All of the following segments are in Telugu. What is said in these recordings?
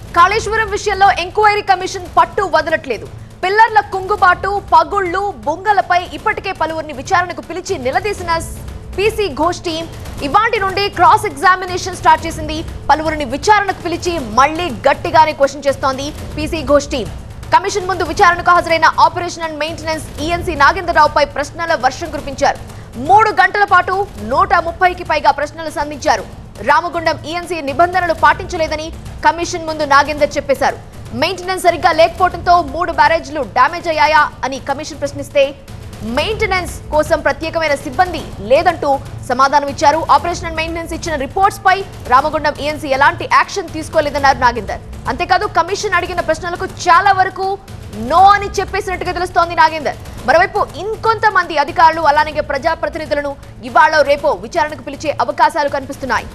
కాళేశ్వరం విషయంలో ఎంక్వైరీ కమిషన్ పట్టు వదలట్లేదు పిల్లర్ల కుంగుబాటు పగుళ్లు బొంగలపై ఇప్పటికే పలువురిని విచారణకు పిలిచి నిలదీసిన పీసీ ఘోష్ టీం ఇవాటి నుండి క్రాస్ ఎగ్జామినేషన్ స్టార్ట్ చేసింది పలువురిని విచారణకు పిలిచి మళ్లీ గట్టిగానే క్వశ్చన్ చేస్తోంది పీసీ ఘోష్ టీం కమిషన్ ముందు విచారణకు హాజరైన ఆపరేషన్ అండ్ మెయింటెనెన్స్ ఈఎన్సీ నాగేంద్రరావుపై ప్రశ్నల వర్షం కురిపించారు మూడు గంటల పాటు నూట ముప్పైకి పైగా ప్రశ్నలు సంధించారు రామగుండం ఈఎన్సీ నిబంధనలు పాటించలేదని కమిషన్ ముందు నాగేందర్ చెప్పేశారు మెయింటెనెన్స్ సరిగ్గా లేకపోవడంతో మూడు బ్యారేజ్లు డ్యామేజ్ అయ్యాయా అని కమిషన్ ప్రశ్నిస్తే మెయింటెనెన్స్ కోసం ప్రత్యేకమైన సిబ్బంది లేదంటూ సమాధానం ఇచ్చారు ఆపరేషన్ అండ్ మెయింటెనెన్స్ ఇచ్చిన రిపోర్ట్స్ పై రామగుండం ఈఎన్సీ ఎలాంటి యాక్షన్ తీసుకోలేదన్నారు నాగేందర్ అంతేకాదు కమిషన్ అడిగిన ప్రశ్నలకు చాలా వరకు నో అని చెప్పేసినట్టుగా తెలుస్తోంది నాగేందర్ మరోవైపు ఇంకొంతమంది అధికారులు అలానే ప్రజాప్రతినిధులను ఇవాళ రేపో విచారణకు పిలిచే అవకాశాలు కనిపిస్తున్నాయి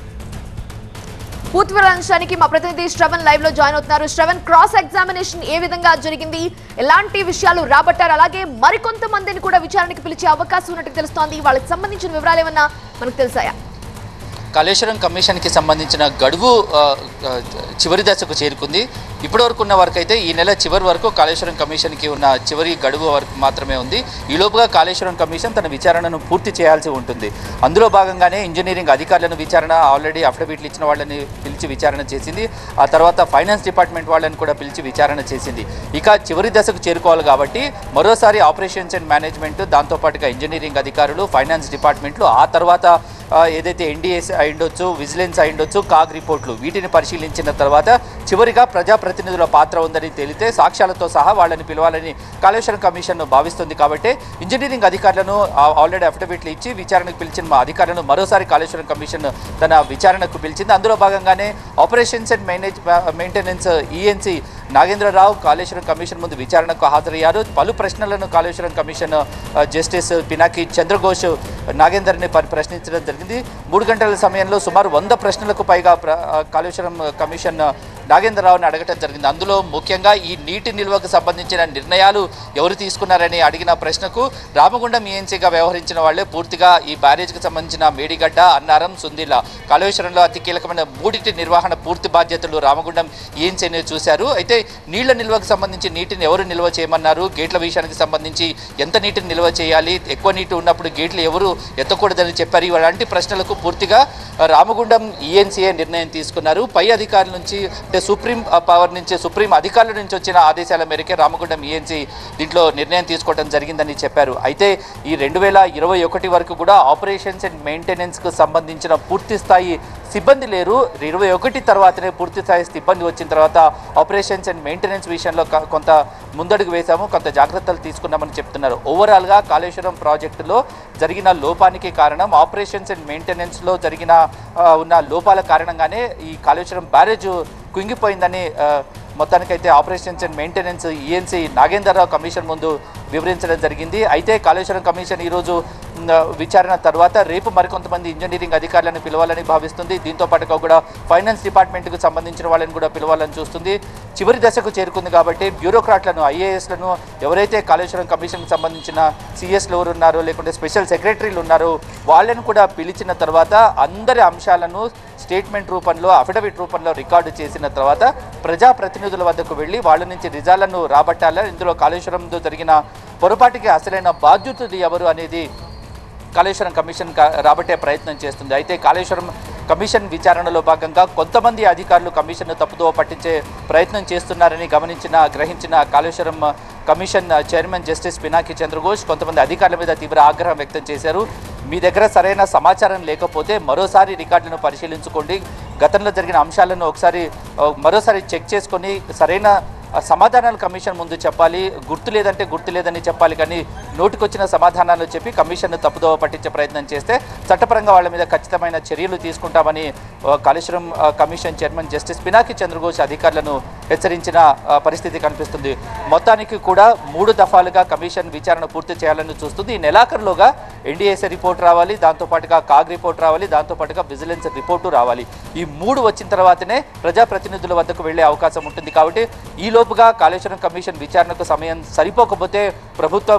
పూర్తి వివరాంశానికి మా ప్రతినిధి శ్రవణ్ లైవ్ లో జాయిన్ అవుతున్నారు శ్రవణ్ క్రాస్ ఎగ్జామినేషన్ ఏ విధంగా జరిగింది ఎలాంటి విషయాలు రాబట్టారు అలాగే మరికొంతమందిని కూడా విచారణకు పిలిచే అవకాశం ఉన్నట్టు తెలుస్తోంది వాళ్ళకి సంబంధించిన వివరాలు ఏమన్నా మనకు తెలిసాయా కాళేశ్వరం కమిషన్కి సంబంధించిన గడువు ఆ, ఆ, చివరి దశకు చేరుకుంది ఇప్పటివరకు ఉన్న వరకు అయితే ఈ నెల చివరి వరకు కాళేశ్వరం కమిషన్కి ఉన్న చివరి గడువు వరకు మాత్రమే ఉంది ఈలోపుగా కాళేశ్వరం కమిషన్ తన విచారణను పూర్తి చేయాల్సి ఉంటుంది అందులో భాగంగానే ఇంజనీరింగ్ అధికారులను విచారణ ఆల్రెడీ అఫిడవిట్లు ఇచ్చిన వాళ్ళని పిలిచి విచారణ చేసింది ఆ తర్వాత ఫైనాన్స్ డిపార్ట్మెంట్ వాళ్ళని కూడా పిలిచి విచారణ చేసింది ఇక చివరి దశకు చేరుకోవాలి కాబట్టి మరోసారి ఆపరేషన్స్ అండ్ మేనేజ్మెంట్ దాంతోపాటుగా ఇంజనీరింగ్ అధికారులు ఫైనాన్స్ డిపార్ట్మెంట్లు ఆ తర్వాత ఆ, ఏదైతే ఎన్డీఎస్ అయి ఉండొచ్చు విజిలెన్స్ అయి ఉండొచ్చు కాగ్ రిపోర్ట్లు వీటిని పరిశీలించిన తర్వాత చివరిగా ప్రజాప్రతినిధుల పాత్ర ఉందని తేలితే సాక్ష్యాలతో సహా వాళ్ళని పిలవాలని కాళేశ్వరం కమిషన్ భావిస్తుంది కాబట్టి ఇంజనీరింగ్ అధికారులను ఆ- ఆల్రెడీ అఫిడవిట్లు ఇచ్చి విచారణకు పిలిచిన మా అధికారులను మరోసారి కాళేశ్వరం కమిషన్ తన విచారణకు పిలిచింది అందులో భాగంగానే operations and manage maintenance ENC Nagendra Rao Kaleshwaram commission ముందు విచారణకు హాజరయ్యారు పలు ప్రశ్నలను కాళేశ్వరం కమిషన్ ఆ, జస్టిస్ పినాకి చంద్రఘోష్ నాగేందర్ని పరి- ప్రశ్నించడం జరిగింది మూడు గంటల సమయంలో సుమారు వంద ప్రశ్నలకు పైగా ప్ర- ఆ, కాళేశ్వరం కమిషన్ నాగేంద్రరావుని అడగటం జరిగింది అందులో ముఖ్యంగా ఈ నీటి నిల్వకు సంబంధించిన నిర్ణయాలు ఎవరు తీసుకున్నారని అడిగిన ప్రశ్నకు రామగుండం ఈఎన్సీగా వ్యవహరించిన వాళ్ళే పూర్తిగా ఈ బ్యారేజ్కి సంబంధించిన మేడిగడ్డ అన్నారం సుందిల కాళేశ్వరంలో అతి కీలకమైన మూడింటి నిర్వహణ పూర్తి బాధ్యతలు రామగుండం ఈఎన్సీని చూశారు అయితే నీళ్ల నిల్వకు సంబంధించి నీటిని ఎవరు నిల్వ చేయమన్నారు గేట్ల విషయానికి సంబంధించి ఎంత నీటిని నిల్వ చేయాలి ఎక్కువ నీటి ఉన్నప్పుడు గేట్లు ఎవరు ఎత్తకూడదని చెప్పారు ఇలాంటి ప్రశ్నలకు పూర్తిగా రామగుండం ఈఎన్సీఏ నిర్ణయం తీసుకున్నారు పై అధికారుల నుంచి అంటే సుప్రీం ఆ, పవర్ నుంచి సుప్రీం అధికారుల నుంచి వచ్చిన ఆదేశాల మేరకే రామగుండం ఈఎన్సీ దీంట్లో నిర్ణయం తీసుకోవడం జరిగిందని చెప్పారు అయితే ఈ రెండు వేల ఇరవై ఒకటి వరకు కూడా ఆపరేషన్స్ అండ్ మెయింటెనెన్స్కు సంబంధించిన పూర్తి స్థాయి సిబ్బంది లేరు ఇరవై ఒకటి తర్వాతనే పూర్తి స్థాయి సిబ్బంది వచ్చిన తర్వాత ఆపరేషన్స్ అండ్ మెయింటెనెన్స్ విషయంలో క- కొంత ముందడుగు వేశాము కొంత జాగ్రత్తలు తీసుకున్నామని చెప్తున్నారు ఓవరాల్గా కాళేశ్వరం ప్రాజెక్టులో జరిగిన లోపానికి కారణం ఆపరేషన్స్ అండ్ మెయింటెనెన్స్లో జరిగిన ఆ, ఉన్న లోపాల కారణంగానే ఈ కాళేశ్వరం బ్యారేజ్ కుంగిపోయిందని ఆ, మొత్తానికైతే operations and maintenance ENC Nagender Rao commission ముందు వివరించడం జరిగింది అయితే కాళేశ్వరం కమిషన్ ఈరోజు మ్, విచారణ తర్వాత రేపు మరికొంతమంది ఇంజనీరింగ్ అధికారులను పిలవాలని భావిస్తుంది దీంతో పాటుగా కూడా ఫైనాన్స్ డిపార్ట్మెంట్కు సంబంధించిన వాళ్ళని కూడా పిలవాలని చూస్తుంది చివరి దశకు చేరుకుంది కాబట్టి బ్యూరోక్రాట్లను ఐఏఎస్లను ఎవరైతే కాళేశ్వరం కమిషన్కి సంబంధించిన సిఎస్లు ఎవరు ఉన్నారో లేకుంటే స్పెషల్ సెక్రటరీలు ఉన్నారో వాళ్ళని కూడా పిలిచిన తర్వాత అందరి అంశాలను స్టేట్మెంట్ రూపంలో అఫిడవిట్ రూపంలో రికార్డు చేసిన తర్వాత ప్రజాప్రతినిధుల వద్దకు వెళ్ళి వాళ్ళ నుంచి రిజాలను రాబట్టాలని ఇందులో కాళేశ్వరంలో జరిగిన పొరపాటుకి అసలైన బాధ్యతలు ఎవరు అనేది కాళేశ్వరం కమిషన్ కా- రాబట్టే ప్రయత్నం చేస్తుంది అయితే కాళేశ్వరం కమిషన్ విచారణలో భాగంగా కొంతమంది అధికారులు కమిషన్ను తప్పుదోవ పట్టించే ప్రయత్నం చేస్తున్నారని గమనించిన గ్రహించిన Kaleshwaram commission chairman justice Pinaki Chandraghose కొంతమంది అధికారుల మీద తీవ్ర ఆగ్రహం వ్యక్తం చేశారు మీ దగ్గర సరైన సమాచారం లేకపోతే మరోసారి రికార్డులను పరిశీలించుకోండి గతంలో జరిగిన అంశాలను ఒకసారి ఆ, మరోసారి చెక్ చేసుకొని సరైన ఆ సమాధానాలు కమిషన్ ముందు చెప్పాలి గుర్తు లేదంటే గుర్తు లేదని చెప్పాలి కానీ నోటికొచ్చిన సమాధానాలు చెప్పి కమిషన్ను తప్పుదోవ పట్టించే ప్రయత్నం చేస్తే చట్టపరంగా వాళ్ళ మీద ఖచ్చితమైన చర్యలు తీసుకుంటామని ఆ, కాళేశ్వరం ఆ, commission chairman justice Pinaki Chandraghose అధికారులను హెచ్చరించిన ఆ, పరిస్థితి కనిపిస్తుంది మొత్తానికి కూడా మూడు దఫాలుగా కమిషన్ విచారణ పూర్తి చేయాలని చూస్తుంది ఈ నెలాఖరులోగా ఎన్డీఏసీ రిపోర్ట్ రావాలి దాంతోపాటుగా కాగ్ రిపోర్ట్ రావాలి దాంతోపాటుగా విజిలెన్స్ రిపోర్టు రావాలి ఈ మూడు వచ్చిన తర్వాతనే ప్రజాప్రతినిధుల వద్దకు వెళ్లే అవకాశం ఉంటుంది కాబట్టి ఈ లోపుగా కాళేశ్వరం కమిషన్ విచారణకు సమయం సరిపోకపోతే ప్రభుత్వం మరోసారి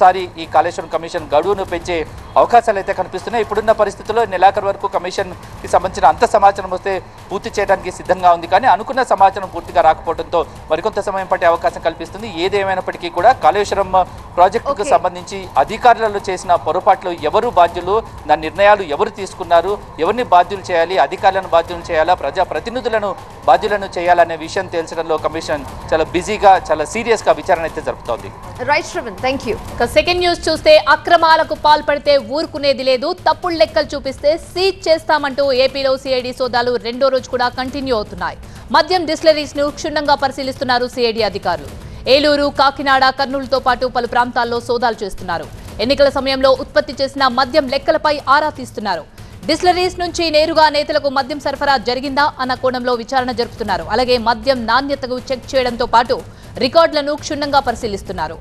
మరోసారి ఈ కాళేశ్వరం కమిషన్ గడువును పెంచే అవకాశాలు అయితే కనిపిస్తున్నాయి ఇప్పుడున్న పరిస్థితుల్లో నెలాఖరు వరకు కమిషన్కి సంబంధించిన అంత సమాచారం వస్తే పూర్తి చేయడానికి సిద్ధంగా ఉంది కానీ అనుకున్న సమాచారం పూర్తిగా రాకపోవడంతో మరికొంత సమయం పట్టే అవకాశం కల్పిస్తుంది ఏదేమైనప్పటికీ కూడా కాళేశ్వరం ప్రాజెక్టుకు Okay. సంబంధించి అధికారులలో చేసిన పొరపాట్లు ఎవరు బాధ్యులు దాని నిర్ణయాలు ఎవరు తీసుకున్నారు ఎవరిని బాధ్యులు చేయాలి అధికారులను బాధ్యులు చేయాలా ప్రజా ప్రతినిధులను బాధ్యులను చేయాలనే విషయం తేల్చడంలో కమిషన్ చాలా బిజీగా చాలా సీరియస్గా విచారణ అయితే జరుపుతోంది రైట్ శ్రవణ్ థ్యాంక్ యూ ఇక సెకండ్ న్యూస్ చూస్తే అక్రమాలకు పాల్పడితే ఊరుకునేది లేదు తప్పుడు లెక్కలు చూపిస్తే సీజ్ చేస్తామంటూ ఏపీలో సిఐడి సోదాలు రెండో రోజు కూడా కంటిన్యూ అవుతున్నాయి మద్యం డిస్టిలరీస్ ను క్షుణ్ణంగా పరిశీలిస్తున్నారు సిఐడి అధికారులు ఏలూరు కాకినాడ కర్నూలుతో పాటు పలు ప్రాంతాల్లో సోదాలు చేస్తున్నారు ఎన్నికల సమయంలో ఉత్పత్తి చేసిన మద్యం లెక్కలపై ఆరా తీస్తున్నారు డిస్టిలరీస్ నుంచి నేరుగా నేతలకు మద్యం సరఫరా జరిగిందా అన్న కోణంలో విచారణ జరుపుతున్నారు అలాగే మద్యం నాణ్యతకు చెక్ చేయడంతో పాటు రికార్డులను క్షుణ్ణంగా పరిశీలిస్తున్నారు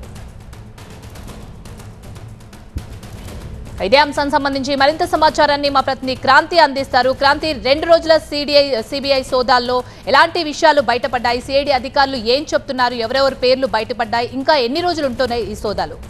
ఇదే అంశం సంబంధించి మరింత సమాచారాన్ని మా ప్రతినిధి క్రాంతి అందిస్తారు క్రాంతి రెండు రోజుల సిడిఐ సిబిఐ సోదాల్లో ఎలాంటి విషయాలు బయటపడ్డాయి సిఐడి అధికారులు ఏం చెప్తున్నారు ఎవరెవరి పేర్లు బయటపడ్డాయి ఇంకా ఎన్ని రోజులు ఉంటున్నాయి ఈ సోదాలు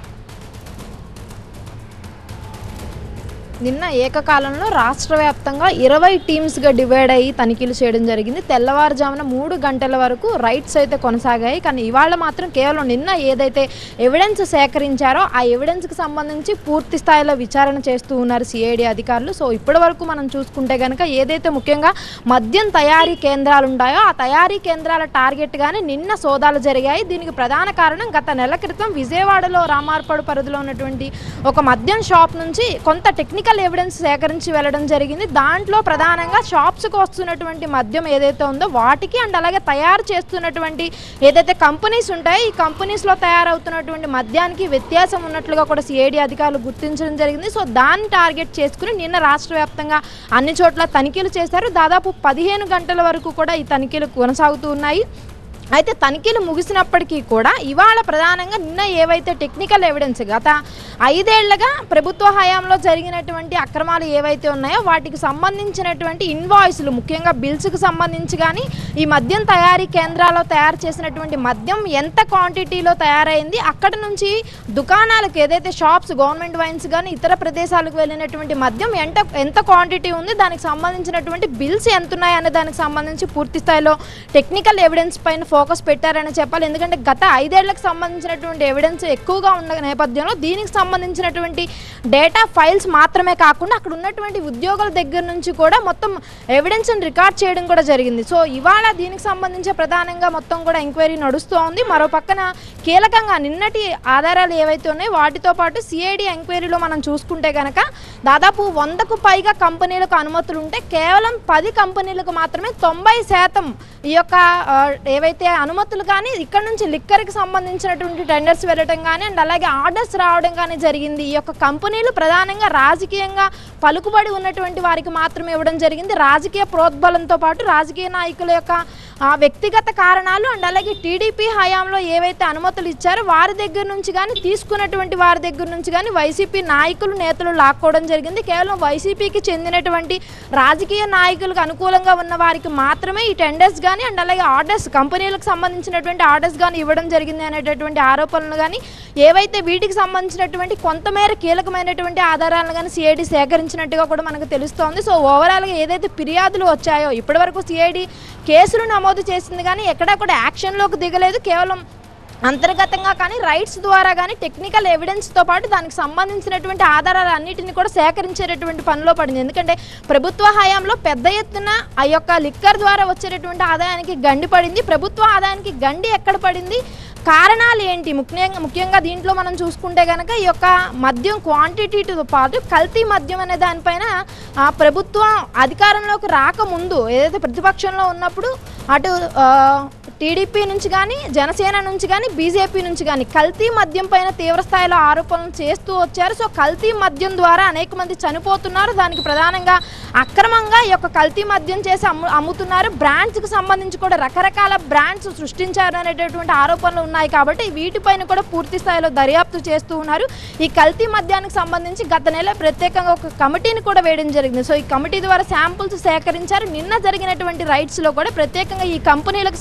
నిన్న ఏకకాలంలో రాష్ట్ర వ్యాప్తంగా ఇరవై టీమ్స్గా డివైడ్ అయ్యి తనిఖీలు చేయడం జరిగింది తెల్లవారుజామున మూడు గంటల వరకు రైట్స్ అయితే కొనసాగాయి కానీ ఇవాళ మాత్రం కేవలం నిన్న ఏదైతే ఎవిడెన్స్ సేకరించారో ఆ ఎవిడెన్స్కి సంబంధించి పూర్తి స్థాయిలో విచారణ చేస్తూ ఉన్నారు సిఐడి అధికారులు సో ఇప్పటి వరకు మనం చూసుకుంటే కనుక ఏదైతే ముఖ్యంగా మద్యం తయారీ కేంద్రాలు ఉన్నాయో ఆ తయారీ కేంద్రాల టార్గెట్గానే నిన్న సోదాలు జరిగాయి దీనికి ప్రధాన కారణం గత నెల క్రితం విజయవాడలో రామార్పడు పరిధిలో ఉన్నటువంటి ఒక మద్యం షాప్ నుంచి కొంత టెక్నికల్ ఎవిడెన్స్ సేకరించి వెళ్ళడం జరిగింది దాంట్లో ప్రధానంగా షాప్స్కి వస్తున్నటువంటి మద్యం ఏదైతే ఉందో వాటికి అండ్ అలాగే తయారు చేస్తున్నటువంటి ఏదైతే కంపెనీస్ ఉంటాయో ఈ కంపెనీస్లో తయారవుతున్నటువంటి మద్యానికి వ్యత్యాసం ఉన్నట్లుగా కూడా సిఐడి అధికారులు గుర్తించడం జరిగింది సో దాన్ని టార్గెట్ చేసుకుని నిన్న రాష్ట్ర వ్యాప్తంగా అన్ని చోట్ల తనిఖీలు చేశారు దాదాపు పదిహేను గంటల వరకు కూడా ఈ తనిఖీలు కొనసాగుతూ ఉన్నాయి అయితే తనిఖీలు ముగిసినప్పటికీ కూడా ఇవాళ ప్రధానంగా నిన్న ఏవైతే టెక్నికల్ ఎవిడెన్స్ గత ఐదేళ్లుగా ప్రభుత్వ హయాంలో జరిగినటువంటి అక్రమాలు ఏవైతే ఉన్నాయో వాటికి సంబంధించినటువంటి ఇన్వాయిస్లు ముఖ్యంగా బిల్స్కి సంబంధించి కానీ ఈ మద్యం తయారీ కేంద్రాల్లో తయారు చేసినటువంటి మద్యం ఎంత క్వాంటిటీలో తయారైంది అక్కడ నుంచి దుకాణాలకు ఏదైతే షాప్స్ గవర్నమెంట్ వైన్స్ కానీ ఇతర ప్రదేశాలకు వెళ్ళినటువంటి మద్యం ఎంత ఎంత క్వాంటిటీ ఉంది దానికి సంబంధించినటువంటి బిల్స్ ఎంత ఉన్నాయి అనే దానికి సంబంధించి పూర్తి స్థాయిలో టెక్నికల్ ఎవిడెన్స్ పైన ఫోకస్ పెట్టారని చెప్పాలి ఎందుకంటే గత ఐదేళ్లకు సంబంధించినటువంటి ఎవిడెన్స్ ఎక్కువగా ఉన్న నేపథ్యంలో దీనికి సంబంధించినటువంటి డేటా ఫైల్స్ మాత్రమే కాకుండా అక్కడ ఉన్నటువంటి ఉద్యోగుల దగ్గర నుంచి కూడా మొత్తం ఎవిడెన్స్ రికార్డ్ చేయడం కూడా జరిగింది సో ఇవాళ దీనికి సంబంధించి ప్రధానంగా మొత్తం కూడా ఎంక్వైరీ నడుస్తూ ఉంది మరో పక్కన కీలకంగా నిన్నటి ఆధారాలు ఏవైతే ఉన్నాయో వాటితో పాటు సిఐడి ఎంక్వైరీలో మనం చూసుకుంటే కనుక దాదాపు వందకు పైగా కంపెనీలకు అనుమతులు ఉంటే కేవలం పది కంపెనీలకు మాత్రమే తొంభై శాతం ఈ యొక్క ఆ, ఏవైతే అనుమతులు కానీ ఇక్కడ నుంచి లిక్కర్కి సంబంధించినటువంటి టెండర్స్ వెళ్ళటం కానీ అండ్ అలాగే ఆర్డర్స్ రావడం కానీ జరిగింది ఈ యొక్క కంపెనీలు ప్రధానంగా రాజకీయంగా పలుకుబడి ఉన్నటువంటి వారికి మాత్రమే ఇవ్వడం జరిగింది రాజకీయ ప్రోద్బలంతో పాటు రాజకీయ నాయకుల యొక్క ఆ, వ్యక్తిగత కారణాలు అండ్ అలాగే టీడీపీ హయాంలో ఏవైతే అనుమతులు ఇచ్చారో వారి దగ్గర నుంచి కానీ తీసుకున్నటువంటి వారి దగ్గర నుంచి కానీ వైసీపీ నాయకులు నేతలు లాక్కోవడం జరిగింది కేవలం వైసీపీకి చెందినటువంటి రాజకీయ నాయకులకు అనుకూలంగా ఉన్న వారికి మాత్రమే ఈ టెండర్స్ కానీ అండ్ అలాగే ఆర్డర్స్ కంపెనీలకు సంబంధించినటువంటి ఆర్డర్స్ కానీ ఇవ్వడం జరిగింది అనేటటువంటి ఆరోపణలు కానీ ఏవైతే వీటికి సంబంధించినటువంటి కొంతమేర కీలకమైనటువంటి ఆధారాలను కానీ సిఐడి సేకరించినట్టుగా కూడా మనకు తెలుస్తోంది సో ఓవరాల్గా ఏదైతే ఫిర్యాదులు వచ్చాయో ఇప్పటివరకు సిఐడి కేసులు నమోదు చేసింది కానీ ఎక్కడా కూడా యాక్షన్లోకి దిగలేదు కేవలం అంతర్గతంగా కానీ రైట్స్ ద్వారా కానీ టెక్నికల్ ఎవిడెన్స్తో పాటు దానికి సంబంధించినటువంటి ఆధారాలు అన్నిటిని కూడా సేకరించేటటువంటి పనిలో పడింది ఎందుకంటే ప్రభుత్వ హయాంలో పెద్ద ఎత్తున ఆ యొక్క లిక్కర్ ద్వారా వచ్చేటటువంటి ఆదాయానికి గండి పడింది ప్రభుత్వ ఆదాయానికి గండి ఎక్కడ పడింది కారణాలు ఏంటి ముఖ్యంగా ముఖ్యంగా దీంట్లో మనం చూసుకుంటే కనుక ఈ యొక్క మద్యం క్వాంటిటీతో పాటు కల్తీ మద్యం అనే దానిపైన ఆ, ప్రభుత్వం అధికారంలోకి రాకముందు ఏదైతే ప్రతిపక్షంలో ఉన్నప్పుడు అటు ఆ, టీడీపీ నుంచి కానీ జనసేన నుంచి కానీ బీజేపీ నుంచి కానీ కల్తీ మద్యం పైన తీవ్ర స్థాయిలో ఆరోపణలు చేస్తూ వచ్చారు సో కల్తీ మద్యం ద్వారా అనేక మంది చనిపోతున్నారు దానికి ప్రధానంగా అక్రమంగా ఈ యొక్క కల్తీ మద్యం చేసి అమ్ము అమ్ముతున్నారు బ్రాండ్స్కి సంబంధించి కూడా రకరకాల బ్రాండ్స్ సృష్టించారు అనేటటువంటి ఆరోపణలు ఉన్నాయి కాబట్టి వీటిపైన కూడా పూర్తి స్థాయిలో దర్యాప్తు చేస్తూ ఉన్నారు ఈ కల్తీ మద్యానికి సంబంధించి గత నెల ప్రత్యేకంగా ఒక కమిటీని కూడా వేయడం జరిగింది సో ఈ కమిటీ ద్వారా శాంపుల్స్ సేకరించారు నిన్న జరిగినటువంటి రైట్స్లో కూడా ప్రత్యేకంగా ఈ కంపెనీలకు సంబంధించి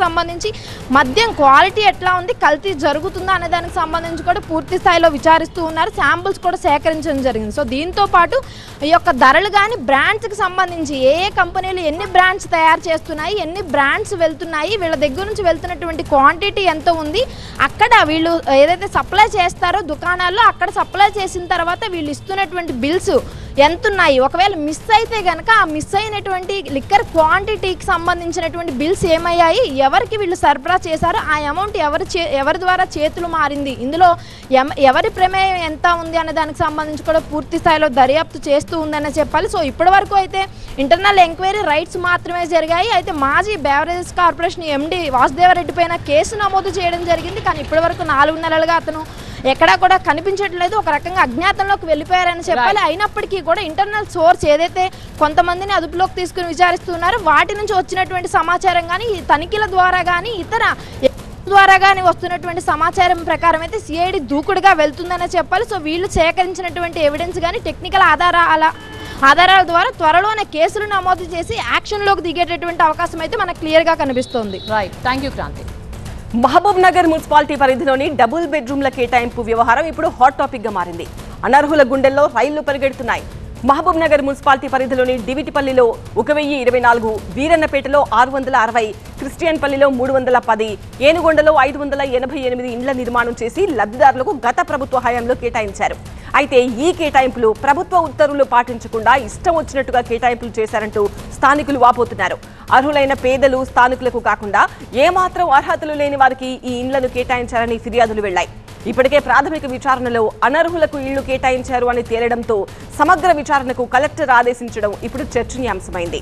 సంబంధించి మద్యం క్వాలిటీ ఎట్లా ఉంది కల్తీ జరుగుతుందా అనే దానికి సంబంధించి కూడా పూర్తి స్థాయిలో విచారిస్తూ ఉన్నారు శాంపుల్స్ కూడా సేకరించడం జరిగింది సో దీంతో పాటు ఈ యొక్క ధరలు కానీ బ్రాండ్స్కి సంబంధించి ఏ ఏ కంపెనీలు ఎన్ని బ్రాండ్స్ తయారు చేస్తున్నాయి ఎన్ని బ్రాండ్స్ వెళ్తున్నాయి వీళ్ళ దగ్గర నుంచి వెళ్తున్నటువంటి క్వాంటిటీ ఎంత ఉంది అక్కడ వీళ్ళు ఏదైతే సప్లై చేస్తారో దుకాణాల్లో అక్కడ సప్లై చేసిన తర్వాత వీళ్ళు ఇస్తున్నటువంటి బిల్స్ ఎంత ఉన్నాయి ఒకవేళ మిస్ అయితే కనుక ఆ మిస్ అయినటువంటి లిక్కర్ క్వాంటిటీకి సంబంధించినటువంటి బిల్స్ ఏమయ్యాయి ఎవరికి వీళ్ళు సరఫరా చేశారో ఆ అమౌంట్ ఎవరి చే ఎవరి ద్వారా చేతులు మారింది ఇందులో ఎమ- ఎవరి ప్రమేయం ఎంత ఉంది అనే దానికి సంబంధించి కూడా పూర్తి స్థాయిలో దర్యాప్తు చేస్తూ ఉందనే చెప్పాలి సో ఇప్పటి వరకు అయితే ఇంటర్నల్ ఎంక్వైరీ రైట్స్ మాత్రమే జరిగాయి అయితే మాజీ బేవరేజెస్ కార్పొరేషన్ ఎండి వాసుదేవరెడ్డి పైన కేసు నమోదు చేయడం జరిగింది కానీ ఇప్పటి వరకు నాలుగు నెలలుగా అతను ఎక్కడా కూడా కనిపించట్లేదు ఒక రకంగా అజ్ఞాతంలోకి వెళ్ళిపోయారని చెప్పాలి అయినప్పటికీ కూడా ఇంటర్నల్ సోర్స్ ఏదైతే కొంతమందిని అదుపులోకి తీసుకుని విచారిస్తున్నారో వాటి నుంచి వచ్చినటువంటి సమాచారం కానీ ఈ తనిఖీల ద్వారా కానీ ఇతర ద్వారా కానీ వస్తున్నటువంటి సమాచారం ప్రకారం అయితే సిఐడి దూకుడుగా వెళ్తుందనే చెప్పాలి సో వీళ్ళు సేకరించినటువంటి ఎవిడెన్స్ కానీ టెక్నికల్ ఆధారాల ఆధారాల ద్వారా త్వరలోనే కేసులు నమోదు చేసి యాక్షన్లోకి దిగేటటువంటి అవకాశం అయితే మనకు క్లియర్గా కనిపిస్తోంది right thank you Kranti Mahabubnagar municipality పరిధిలోని డబుల్ బెడ్రూమ్ల కేటాయింపు వ్యవహారం ఇప్పుడు హాట్ టాపిక్ గా మారింది అనర్హుల గుండెల్లో రైళ్లు పరిగెడుతున్నాయి మహబూబ్ నగర్ మున్సిపాలిటీ పరిధిలోని డివిటిపల్లిలో ఒక వెయ్యి ఇరవై నాలుగు వీరన్నపేటలో ఆరు వందల అరవై క్రిస్టియన్పల్లిలో మూడు వందల పది ఏనుగొండలో ఐదు వందల ఎనభై ఎనిమిది ఇండ్ల నిర్మాణం చేసి లబ్ధిదారులకు గత ప్రభుత్వ హయాంలో కేటాయించారు అయితే ఈ కేటాయింపులు ప్రభుత్వ ఉత్తర్వులు పాటించకుండా ఇష్టం వచ్చినట్టుగా కేటాయింపులు చేశారంటూ స్థానికులు వాపోతున్నారు అర్హులైన పేదలు స్థానికులకు కాకుండా ఏమాత్రం అర్హతలు లేని వారికి ఈ ఇండ్లను కేటాయించారని ఫిర్యాదులు వెళ్లాయి ఇప్పటికే ప్రాథమిక విచారణలో అనర్హులకు ఇళ్లు కేటాయించారు అని తేలడంతో సమగ్ర విచారణకు కలెక్టర్ ఆదేశించడం ఇప్పుడు చర్చనీయాంశమైంది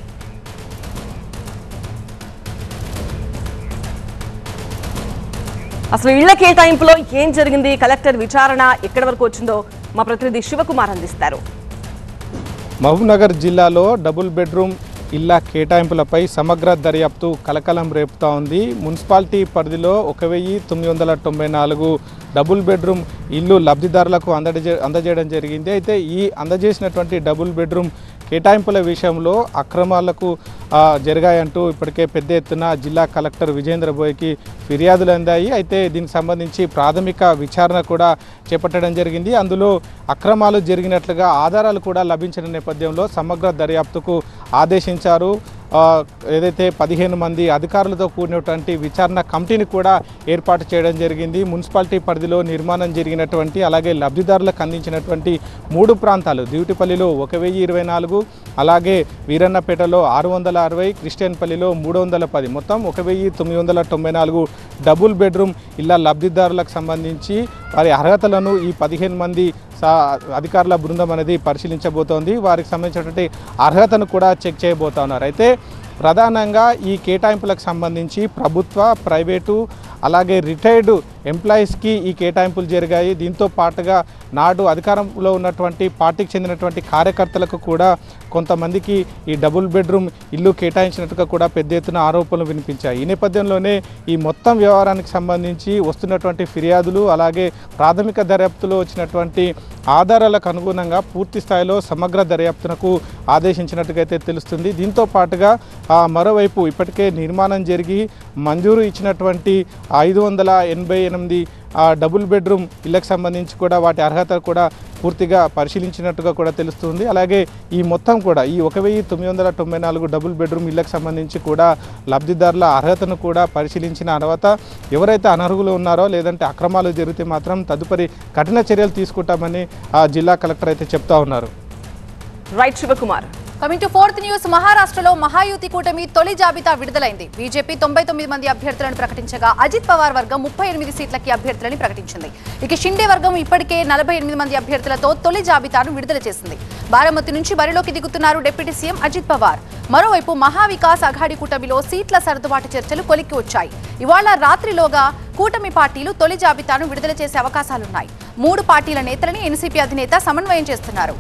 అసలు ఇళ్ల కేటాయింపులో ఏం జరిగింది కలెక్టర్ విచారణ ఎక్కడి వరకు వచ్చిందో మా ప్రతినిధి శివకుమార్ అందిస్తారు మహబూబ్నగర్ జిల్లాలో డబుల్ బెడ్రూమ్ ఇళ్ల కేటాయింపులపై సమగ్ర దర్యాప్తు కలకలం రేపుతా ఉంది మున్సిపాలిటీ పరిధిలో ఒక వెయ్యి తొమ్మిది వందల తొంభై నాలుగు డబుల్ బెడ్రూమ్ ఇల్లు లబ్ధిదారులకు అందజే అందజేయడం జరిగింది అయితే ఈ అందజేసినటువంటి డబుల్ బెడ్రూమ్ కేటాయింపుల విషయంలో అక్రమాలకు ఆ, జరిగాయంటూ ఇప్పటికే పెద్ద ఎత్తున జిల్లా కలెక్టర్ విజేంద్ర బోయ్కి ఫిర్యాదులు అందాయి అయితే దీనికి సంబంధించి ప్రాథమిక విచారణ కూడా చేపట్టడం జరిగింది అందులో అక్రమాలు జరిగినట్లుగా ఆధారాలు కూడా లభించిన నేపథ్యంలో సమగ్ర దర్యాప్తుకు ఆదేశించారు ఆ, ఏదైతే పదిహేను మంది అధికారులతో కూడినటువంటి విచారణ కమిటీని కూడా ఏర్పాటు చేయడం జరిగింది మున్సిపాలిటీ పరిధిలో నిర్మాణం జరిగినటువంటి అలాగే లబ్ధిదారులకు అందించినటువంటి మూడు ప్రాంతాలు దివిటిపల్లిలో ఒక వెయ్యి ఇరవై నాలుగు అలాగే వీరన్నపేటలో ఆరు వందల అరవై క్రిస్టియన్పల్లిలో మూడు వందల పది మొత్తం ఒక వెయ్యి తొమ్మిది వందల తొంభై నాలుగు డబుల్ బెడ్రూమ్ ఇళ్ల లబ్ధిదారులకు సంబంధించి వారి అర్హతలను ఈ పదిహేను మంది సా అధికారుల బృందం అనేది పరిశీలించబోతోంది వారికి సంబంధించినటువంటి అర్హతను కూడా చెక్ చేయబోతా ఉన్నారు అయితే ప్రధానంగా ఈ కేటాయింపులకు సంబంధించి ప్రభుత్వ ప్రైవేటు అలాగే రిటైర్డ్ ఎంప్లాయీస్కి ఈ కేటాయింపులు జరిగాయి దీంతో పాటుగా నాడు అధికారంలో ఉన్నటువంటి పార్టీకి చెందినటువంటి కార్యకర్తలకు కూడా కొంతమందికి ఈ డబుల్ బెడ్రూమ్ ఇల్లు కేటాయించినట్టుగా కూడా పెద్ద ఎత్తున ఆరోపణలు వినిపించాయి ఈ నేపథ్యంలోనే ఈ మొత్తం వ్యవహారానికి సంబంధించి వస్తున్నటువంటి ఫిర్యాదులు అలాగే ప్రాథమిక దర్యాప్తులో వచ్చినటువంటి ఆధారాలకు అనుగుణంగా పూర్తి స్థాయిలో సమగ్ర దర్యాప్తునకు ఆదేశించినట్టుగా అయితే తెలుస్తుంది దీంతో పాటుగా ఆ, మరోవైపు ఇప్పటికే నిర్మాణం జరిగి మంజూరు ఇచ్చినటువంటి ఐదు వందల ఎనభై ఎనిమిది ఆ, డబుల్ బెడ్రూమ్ ఇళ్లకు సంబంధించి కూడా వాటి అర్హత కూడా పూర్తిగా పరిశీలించినట్టుగా కూడా తెలుస్తుంది అలాగే ఈ మొత్తం కూడా ఈ ఒక వెయ్యి తొమ్మిది వందల తొంభై నాలుగు డబుల్ బెడ్రూమ్ ఇళ్లకు సంబంధించి కూడా లబ్ధిదారుల అర్హతను కూడా పరిశీలించిన తర్వాత ఎవరైతే అనర్హులు ఉన్నారో లేదంటే అక్రమాలు జరిగితే మాత్రం తదుపరి కఠిన చర్యలు తీసుకుంటామని ఆ జిల్లా కలెక్టర్ అయితే చెప్తా ఉన్నారు right Shivakumar coming to fourth news మహారాష్ట్రలో మహాయుతి కూటమి తొలి జాబితా విడుదలైంది బీజేపీ తొంభై తొమ్మిది మంది అభ్యర్థులను ప్రకటించగా అజిత్ పవార్ వర్గం ముప్పై ఎనిమిది సీట్లకి అభ్యర్థులని ప్రకటించింది ఇక షిండే వర్గం ఇప్పటికే నలభై ఎనిమిది మంది అభ్యర్థులతో తొలి జాబితాను విడుదల చేసింది బారామతి నుంచి బరిలోకి దిగుతున్నారు డిప్యూటీ సీఎం అజిత్ పవార్ మరోవైపు మహావికాస్ అఘాడి కూటమిలో సీట్ల సర్దుబాటు చర్చలు కొలిక్కి వచ్చాయి ఇవాళ రాత్రిలోగా కూటమి పార్టీలు తొలి జాబితాను విడుదల చేసే అవకాశాలున్నాయి మూడు పార్టీల నేతలని ఎన్సీపీ అధినేత సమన్వయం చేస్తున్నారు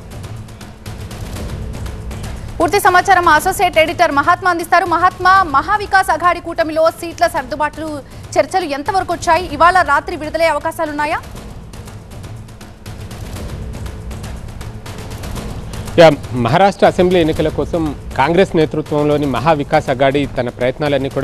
పూర్తి సమాచారం మా అసోసియేట్ ఎడిటర్ మహాత్మా అందిస్తారు మహాత్మా మహావికాస్ అఘాడి కూటమిలో సీట్ల సర్దుబాట్లు చర్చలు ఎంతవరకు వచ్చాయి ఇవాళ రాత్రి విడుదలయ్యే అవకాశాలున్నాయా యా మహారాష్ట్ర అసెంబ్లీ ఎన్నికల కోసం కాంగ్రెస్ నేతృత్వంలోని మహా వికాస్ అఘాడి తన ప్రయత్నాలన్నీ కూడా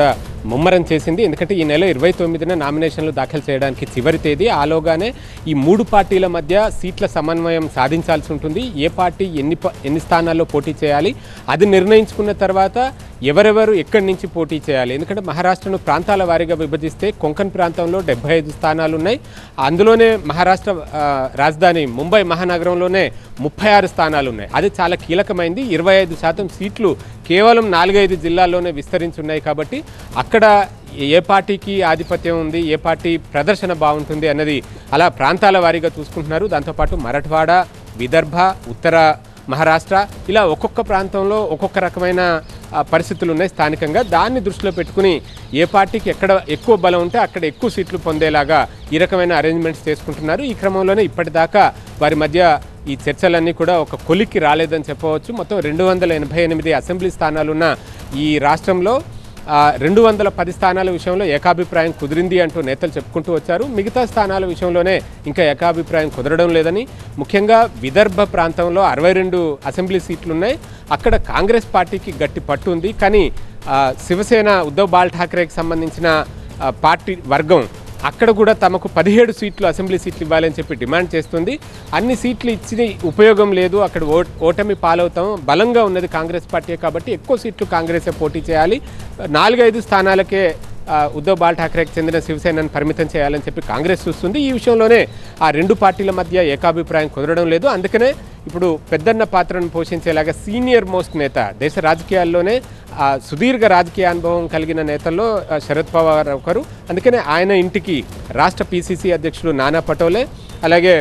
ముమ్మరం చేసింది ఎందుకంటే ఈ నెల ఇరవై తొమ్మిదిన నామినేషన్లు దాఖలు చేయడానికి చివరి తేదీ ఆలోగానే ఈ మూడు పార్టీల మధ్య సీట్ల సమన్వయం సాధించాల్సి ఉంటుంది ఏ పార్టీ ఎన్ని ప- ఎన్ని స్థానాల్లో పోటీ చేయాలి అది నిర్ణయించుకున్న తర్వాత ఎవరెవరు ఎక్కడి నుంచి పోటీ చేయాలి ఎందుకంటే మహారాష్ట్రను ప్రాంతాల వారీగా విభజిస్తే కొంకన్ ప్రాంతంలో డెబ్బై ఐదు స్థానాలు ఉన్నాయి అందులోనే మహారాష్ట్ర ఆ, రాజధాని ముంబై మహానగరంలోనే ముప్పై ఆరు స్థానాలు ఉన్నాయి అది చాలా కీలకమైంది ఇరవై ఐదు శాతం సీట్లు కేవలం నాలుగైదు జిల్లాల్లోనే విస్తరించి ఉన్నాయి కాబట్టి అక్కడ ఏ పార్టీకి ఆధిపత్యం ఉంది ఏ పార్టీ ప్రదర్శన బాగుంటుంది అన్నది అలా ప్రాంతాల వారీగా చూసుకుంటున్నారు దాంతోపాటు మరఠ్వాడ విదర్భ ఉత్తర మహారాష్ట్ర ఇలా ఒక్కొక్క ప్రాంతంలో ఒక్కొక్క రకమైన ఆ, పరిస్థితులు ఉన్నాయి స్థానికంగా దాన్ని దృష్టిలో పెట్టుకుని ఏ పార్టీకి ఎక్కడ ఎక్కువ బలం ఉంటే అక్కడ ఎక్కువ సీట్లు పొందేలాగా ఈ రకమైన అరేంజ్మెంట్స్ చేసుకుంటున్నారు ఈ క్రమంలోనే ఇప్పటిదాకా వారి మధ్య ఈ చర్చలన్నీ కూడా ఒక కొలిక్కి రాలేదని చెప్పవచ్చు మొత్తం రెండు వందల ఎనభై ఎనిమిది అసెంబ్లీ స్థానాలున్న ఈ రాష్ట్రంలో ఆ, రెండు వందల పది స్థానాల విషయంలో ఏకాభిప్రాయం కుదిరింది అంటూ నేతలు చెప్పుకుంటూ వచ్చారు మిగతా స్థానాల విషయంలోనే ఇంకా ఏకాభిప్రాయం కుదరడం లేదని ముఖ్యంగా విదర్భ ప్రాంతంలో అరవై రెండు అసెంబ్లీ సీట్లు ఉన్నాయి అక్కడ కాంగ్రెస్ పార్టీకి గట్టి పట్టు ఉంది కానీ ఆ, శివసేన ఉద్ధవ్ బాల్ ఠాక్రేకి సంబంధించిన ఆ, పార్టీ వర్గం అక్కడ కూడా తమకు పదిహేడు సీట్లు అసెంబ్లీ సీట్లు ఇవ్వాలని చెప్పి డిమాండ్ చేస్తుంది అన్ని సీట్లు ఇచ్చి ఉపయోగం లేదు అక్కడ ఓ ఓటమి పాలవుతాం బలంగా ఉన్నది కాంగ్రెస్ పార్టీ కాబట్టి ఎక్కువ సీట్లు కాంగ్రెసే పోటీ చేయాలి నాలుగైదు స్థానాలకే ఆ, ఉద్ధవ్ బాల్ ఠాక్రేకి చెందిన శివసేనను పరిమితం చేయాలని చెప్పి కాంగ్రెస్ చూస్తుంది ఈ విషయంలోనే ఆ రెండు పార్టీల మధ్య ఏకాభిప్రాయం కుదరడం లేదు అందుకనే ఇప్పుడు పెద్దన్న పాత్రను పోషించేలాగా సీనియర్ మోస్ట్ నేత దేశ రాజకీయాల్లోనే ఆ, సుదీర్ఘ రాజకీయ అనుభవం కలిగిన నేతల్లో ఆ, శరద్ పవార్ ఒకరు అందుకనే ఆయన ఇంటికి రాష్ట్ర పిసిసి అధ్యక్షుడు నానా పటోలే అలాగే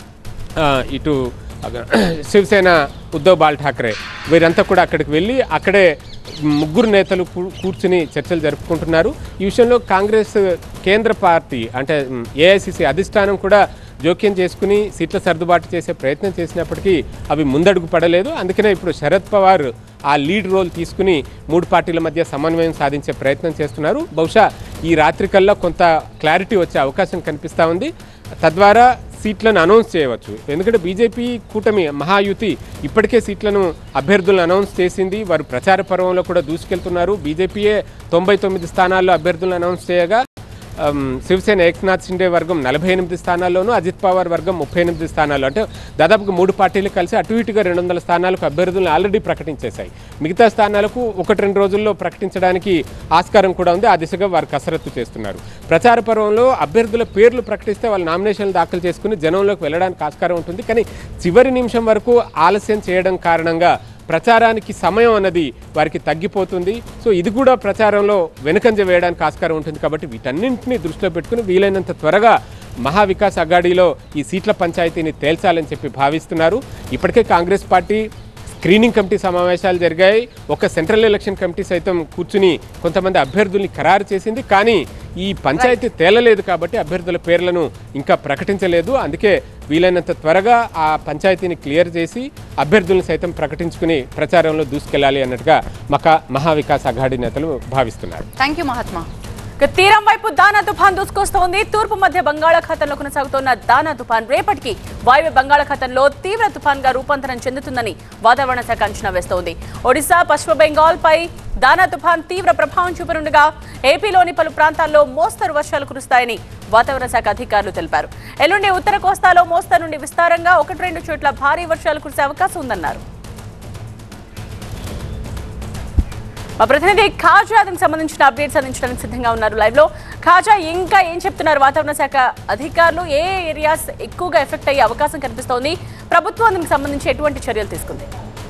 ఆ, ఇటు అగ- శివసేన ఉద్ధవ్ బాల్ ఠాక్రే వీరంతా కూడా అక్కడికి వెళ్ళి అక్కడే ముగ్గురు నేతలు కూ- కూర్చుని చర్చలు జరుపుకుంటున్నారు ఈ విషయంలో కాంగ్రెస్ కేంద్ర పార్టీ అంటే ఏఐసిసి అధిష్టానం కూడా జోక్యం చేసుకుని సీట్ల సర్దుబాటు చేసే ప్రయత్నం చేసినప్పటికీ అవి ముందడుగు పడలేదు అందుకనే ఇప్పుడు శరద్ పవార్ ఆ లీడ్ రోల్ తీసుకుని మూడు పార్టీల మధ్య సమన్వయం సాధించే ప్రయత్నం చేస్తున్నారు బహుశా ఈ రాత్రికల్లా కొంత క్లారిటీ వచ్చే అవకాశం కనిపిస్తూ ఉంది తద్వారా సీట్లను అనౌన్స్ చేయవచ్చు ఎందుకంటే బీజేపీ కూటమి మహాయుతి ఇప్పటికే సీట్లను అభ్యర్థులను అనౌన్స్ చేసింది వారు ప్రచార పర్వంలో కూడా దూసుకెళ్తున్నారు బీజేపీయే తొంభై తొమ్మిది స్థానాల్లో అభ్యర్థులను అనౌన్స్ చేయగా అమ్, శివసేన ఏక్నాథ్ షిండే వర్గం నలభై ఎనిమిది స్థానాల్లోనూ అజిత్ పవార్ వర్గం ముప్పై ఎనిమిది స్థానాల్లో అంటే దాదాపుగా మూడు పార్టీలు కలిసి అటు ఇటుగా రెండు వందల స్థానాలకు అభ్యర్థులను ఆల్రెడీ ప్రకటించేశాయి మిగతా స్థానాలకు ఒకటి రెండు రోజుల్లో ప్రకటించడానికి ఆస్కారం కూడా ఉంది ఆ దిశగా వారు కసరత్తు చేస్తున్నారు ప్రచార పర్వంలో అభ్యర్థుల పేర్లు ప్రకటిస్తే వాళ్ళు నామినేషన్లు దాఖలు చేసుకుని జనంలోకి వెళ్ళడానికి ఆస్కారం ఉంటుంది కానీ చివరి నిమిషం వరకు ఆలస్యం చేయడం కారణంగా ప్రచారానికి సమయం అన్నది వారికి తగ్గిపోతుంది సో ఇది కూడా ప్రచారంలో వెనుకంజ వేయడానికి ఆస్కారం ఉంటుంది కాబట్టి వీటన్నింటినీ దృష్టిలో పెట్టుకుని వీలైనంత త్వరగా మహావికాస్ అఘాడీలో ఈ సీట్ల పంచాయతీని తేల్చాలని చెప్పి భావిస్తున్నారు ఇప్పటికే కాంగ్రెస్ పార్టీ స్క్రీనింగ్ కమిటీ సమావేశాలు జరిగాయి ఒక సెంట్రల్ ఎలక్షన్ కమిటీ సైతం కూర్చుని కొంతమంది అభ్యర్థుల్ని ఖరారు చేసింది కానీ ఈ పంచాయతీ తేలలేదు కాబట్టి అభ్యర్థుల పేర్లను ఇంకా ప్రకటించలేదు అందుకే వీలైనంత త్వరగా ఆ పంచాయతీని క్లియర్ చేసి అభ్యర్థులను సైతం ప్రకటించుకుని ప్రచారంలో దూసుకెళ్లాలి అన్నట్టుగా మకా మహావికాస్ అఘాడీ నేతలు భావిస్తున్నారు థ్యాంక్ యూ మహాత్మా ఇక తీరం వైపు దానా తుఫాన్ దూసుకొస్తోంది తూర్పు మధ్య బంగాళాఖాతంలో కొనసాగుతోన్న దానా తుఫాన్ రేపటికి వాయువ్య బంగాళాఖాతంలో తీవ్ర తుఫాన్ గా రూపాంతరం చెందుతుందని వాతావరణ శాఖ అంచనా వేస్తోంది ఒడిశా పశ్చిమ బెంగాల్ పై దానా తుఫాన్ తీవ్ర ప్రభావం చూపనుండగా ఏపీలోని పలు ప్రాంతాల్లో మోస్తరు వర్షాలు కురుస్తాయని వాతావరణ శాఖ అధికారులు తెలిపారు ఎల్లుండి ఉత్తర కోస్తాలో మోస్తరు నుండి విస్తారంగా ఒకటి రెండు చోట్ల భారీ వర్షాలు కురిసే అవకాశం ఉందన్నారు మా ప్రతినిధి ఖాజా దీనికి సంబంధించిన అప్డేట్స్ అందించడానికి సిద్ధంగా ఉన్నారు లైవ్ లో ఖాజా ఇంకా ఏం చెప్తున్నారు వాతావరణ శాఖ అధికారులు ఏ ఏరియాస్ ఎక్కువగా ఎఫెక్ట్ అయ్యే అవకాశం కనిపిస్తోంది ప్రభుత్వం దీనికి సంబంధించి ఎటువంటి చర్యలు తీసుకుంది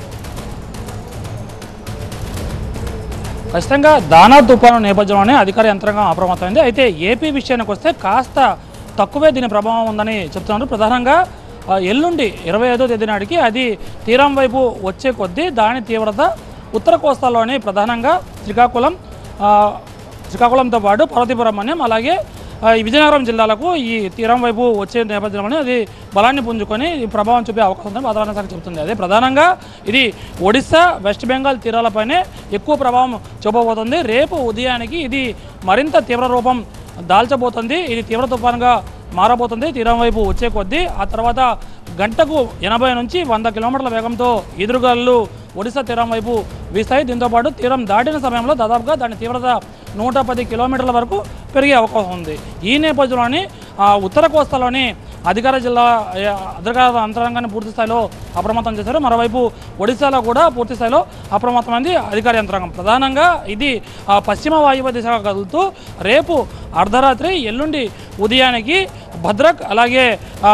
ఖచ్చితంగా దానా తుఫాను నేపథ్యంలోనే అధికార యంత్రాంగం అప్రమత్తమైంది అయితే ఏపీ విషయానికి వస్తే కాస్త తక్కువే దీని ప్రభావం ఉందని చెప్తున్నారు ప్రధానంగా ఆ, ఎల్లుండి ఇరవై ఐదో తేదీ నాటికి అది తీరం వైపు వచ్చే కొద్దీ దాని తీవ్రత ఉత్తర కోస్తాలోని ప్రధానంగా శ్రీకాకుళం ఆ, శ్రీకాకుళంతో పాటు పార్వతీపురమణ్యం అలాగే ఆ, ఈ విజయనగరం జిల్లాలకు ఈ తీరం వైపు వచ్చే నేపథ్యంలోనే అది బలాన్ని పుంజుకొని ఈ ప్రభావం చూపే అవకాశం ఉందని వాతావరణ శాఖ చెబుతుంది అదే ప్రధానంగా ఇది ఒడిశా వెస్ట్ బెంగాల్ తీరాలపైనే ఎక్కువ ప్రభావం చూపబోతుంది రేపు ఉదయానికి ఇది మరింత తీవ్ర రూపం దాల్చబోతుంది ఇది తీవ్ర తుఫానుగా మారబోతుంది తీరం వైపు వచ్చే కొద్దీ ఆ తర్వాత గంటకు ఎనభై నుంచి వంద కిలోమీటర్ల వేగంతో ఎదురుగాలు ఒడిశా తీరం వైపు వీస్తాయి దీంతోపాటు తీరం దాటిన సమయంలో దాదాపుగా దాని తీవ్రత నూట పది కిలోమీటర్ల వరకు పెరిగే అవకాశం ఉంది ఈ నేపథ్యంలోని ఆ, ఉత్తర కోస్తాలోని అధికార జిల్లా ఏ, అధికార యంత్రాంగాన్ని పూర్తి స్థాయిలో అప్రమత్తం చేశారు మరోవైపు ఒడిశాలో కూడా పూర్తి స్థాయిలో అప్రమత్తమైంది అధికార యంత్రాంగం ప్రధానంగా ఇది ఆ, పశ్చిమ వాయువ్య దిశగా కదులుతూ రేపు అర్ధరాత్రి ఎల్లుండి ఉదయానికి భద్రక్ అలాగే ఆ,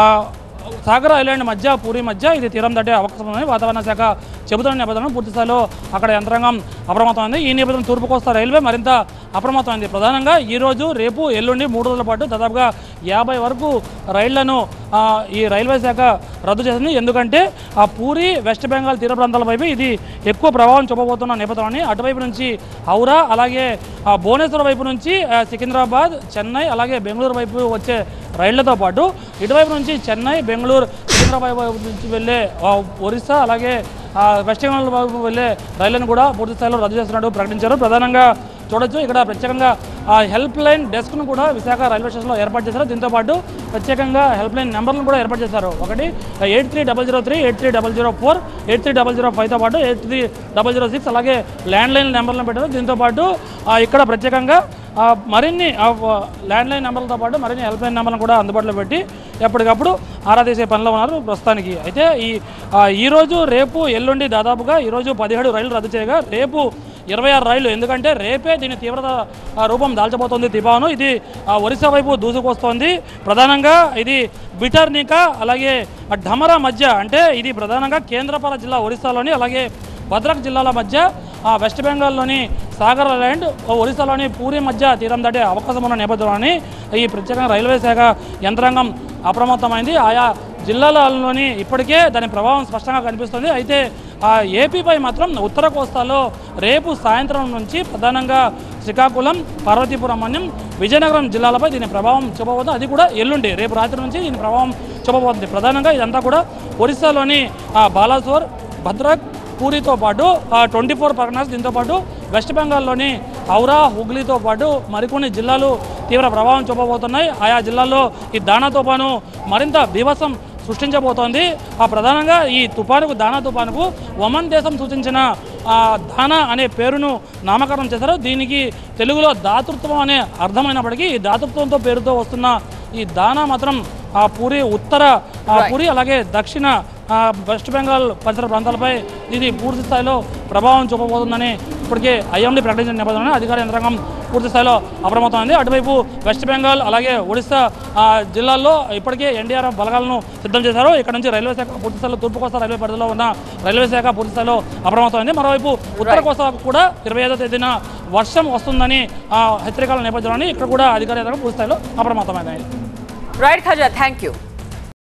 సాగర్ ఐలాండ్ మధ్య పూరి మధ్య ఇది తీరం దాటే అవకాశం ఉందని వాతావరణ శాఖ చెబుతున్న నేపథ్యంలో పూర్తి స్థాయిలో అక్కడ యంత్రాంగం అప్రమత్తమైంది ఈ నేపథ్యంలో తూర్పు కోస్తా రైల్వే మరింత అప్రమత్తమైంది ప్రధానంగా ఈ రోజు రేపు ఎల్లుండి మూడు రోజుల పాటు దాదాపుగా యాభై వరకు రైళ్లను ఆ, ఈ రైల్వే శాఖ రద్దు చేసింది ఎందుకంటే ఆ పూరి వెస్ట్ బెంగాల్ తీర ప్రాంతాల వైపు ఇది ఎక్కువ ప్రభావం చూపబోతున్న నేపథ్యంలోని అటువైపు నుంచి హౌరా అలాగే ఆ, భువనేశ్వర్ వైపు నుంచి ఆ, సికింద్రాబాద్ చెన్నై అలాగే బెంగళూరు వైపు వచ్చే రైళ్లతో పాటు ఇటువైపు నుంచి చెన్నై బెంగళూరు సికింద్రాబాద్ వైపు నుంచి వెళ్ళే ఆ, ఒరిస్సా అలాగే ఆ, వెస్ట్ బెంగాల్ వైపు వెళ్ళే రైళ్లను కూడా పూర్తి స్థాయిలో రద్దు చేస్తున్నట్టు ప్రకటించారు ప్రధానంగా చూడొచ్చు ఇక్కడ ప్రత్యేకంగా ఆ హెల్ప్ లైన్ డెస్క్ను కూడా విశాఖ రైల్వే స్టేషన్లో ఏర్పాటు చేశారు దీంతో పాటు ప్రత్యేకంగా హెల్ప్ లైన్ నెంబర్లను కూడా ఏర్పాటు చేశారు ఒకటి eight three double zero three eight three double zero four eight three double zero ఫైవ్తో పాటు eight three double zero six అలాగే ల్యాండ్ లైన్ నెంబర్లను పెట్టారు దీంతో పాటు ఆ, ఇక్కడ ప్రత్యేకంగా ఆ, మరిన్ని ల్యాండ్ లైన్ నెంబర్లతో పాటు మరిన్ని హెల్ప్ లైన్ నెంబర్లను కూడా అందుబాటులో పెట్టి ఎప్పటికప్పుడు ఆరా తీసే పనిలో ఉన్నారు ప్రస్తుతానికి అయితే ఈ ఆ, ఈరోజు రేపు ఎల్లుండి దాదాపుగా ఈరోజు పదిహేడు రైళ్లు రద్దు చేయగా రేపు ఇరవై ఆరు రైళ్లు ఎందుకంటే రేపే దీని తీవ్రత ఆ, రూపం దాల్చబోతోంది తుఫాను ఇది ఆ, ఒరిస్సా వైపు దూసుకొస్తోంది ప్రధానంగా ఇది బిటర్నికా అలాగే ఆ ఢమరా మధ్య అంటే ఇది ప్రధానంగా కేంద్రపాల జిల్లా ఒరిస్సాలోని అలాగే భద్రక్ జిల్లాల మధ్య ఆ, వెస్ట్ బెంగాల్లోని సాగర్ ల్యాండ్ ఒరిస్సాలోని పూరి మధ్య తీరం దాటే అవకాశం ఉన్న నేపథ్యంలోని ఈ ప్రత్యేకంగా రైల్వే శాఖ యంత్రాంగం అప్రమత్తమైంది ఆయా జిల్లాలలోని ఇప్పటికే దాని ప్రభావం స్పష్టంగా కనిపిస్తుంది అయితే ఆ ఏపీపై మాత్రం ఉత్తర కోస్తాలో రేపు సాయంత్రం నుంచి ప్రధానంగా శ్రీకాకుళం పార్వతీపురం మన్యం విజయనగరం జిల్లాలపై దీని ప్రభావం చూపబోతుంది అది కూడా ఎల్లుండి రేపు రాత్రి నుంచి దీని ప్రభావం చూపబోతుంది ప్రధానంగా ఇదంతా కూడా ఒరిస్సాలోని ఆ, బాలాసోర్ భద్రక్ పూరితో పాటు ట్వంటీ ఫోర్ పర్గనాస్ దీంతో పాటు వెస్ట్ బెంగాల్లోని హౌరా హుగ్లీతో పాటు మరికొన్ని జిల్లాలు తీవ్ర ప్రభావం చూపబోతున్నాయి ఆయా జిల్లాల్లో ఈ దానా తుఫాను మరింత బీభత్సం సృష్టించబోతోంది ఆ ప్రధానంగా ఈ తుఫానుకు దానా తుఫానుకు ఒమన్ దేశం సూచించిన ఆ, దానా అనే పేరును నామకరణం చేశారు దీనికి తెలుగులో దాతృత్వం అనే అర్థమైనప్పటికీ ఈ దాతృత్వంతో పేరుతో వస్తున్న ఈ దానా మాత్రం ఆ పూరి ఉత్తర ఆ పూరి అలాగే దక్షిణ ఆ, వెస్ట్ బెంగాల్ పరిసర ప్రాంతాలపై ఇది పూర్తి స్థాయిలో ప్రభావం చూపబోతుందని ఇప్పటికే ఐఎండీ ప్రకటించిన నేపథ్యంలో అధికార యంత్రాంగం పూర్తి స్థాయిలో అప్రమత్తమైంది అటువైపు వెస్ట్ బెంగాల్ అలాగే ఒడిశా ఆ, జిల్లాల్లో ఇప్పటికే ఎన్డీఆర్ఎఫ్ బలగాలను సిద్ధం చేశారు ఇక్కడ నుంచి రైల్వే శాఖ పూర్తి స్థాయిలో తూర్పు కోస్తా రైల్వే పరిధిలో ఉన్న రైల్వే శాఖ పూర్తి స్థాయిలో అప్రమత్తమైంది మరోవైపు ఉత్తర కోస్తా కూడా ఇరవై ఐదో తేదీన వర్షం వస్తుందని ఆ, హెచ్చరికల నేపథ్యంలోని ఇక్కడ కూడా అధికార యంత్రాంగం పూర్తి స్థాయిలో అప్రమత్తమైంది రైట్ ఖజా థ్యాంక్ యూ